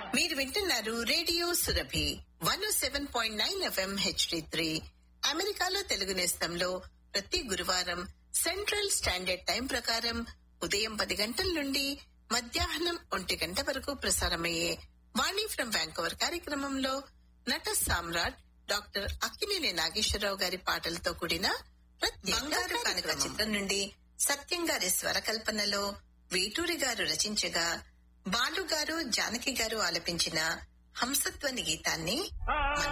మీరు వింటున్నారు radio Surabhi one seven point nine FM HD three అమెరికాలో తెలుగు నేస్తంలో ప్రతి గురువారం సెంట్రల్ స్టాండర్డ్ టైం ప్రకారం ఉదయం పది గంటల నుండి మధ్యాహ్నం ఒంటి గంట వరకు ప్రసారమయ్యే వాణి ఫ్రం వ్యాంకోవర్ కార్యక్రమంలో నట సామ్రాట్ డాక్టర్ అక్కినేని నాగేశ్వరరావు గారి పాటలతో కూడిన బంగారు కనక చిత్రం నుండి సత్యం గారి స్వరకల్పనలో వేటూరి గారు రచించగా బాలు గారు జానకి గారు ఆలపించిన హంసత్వని గీతాన్ని మన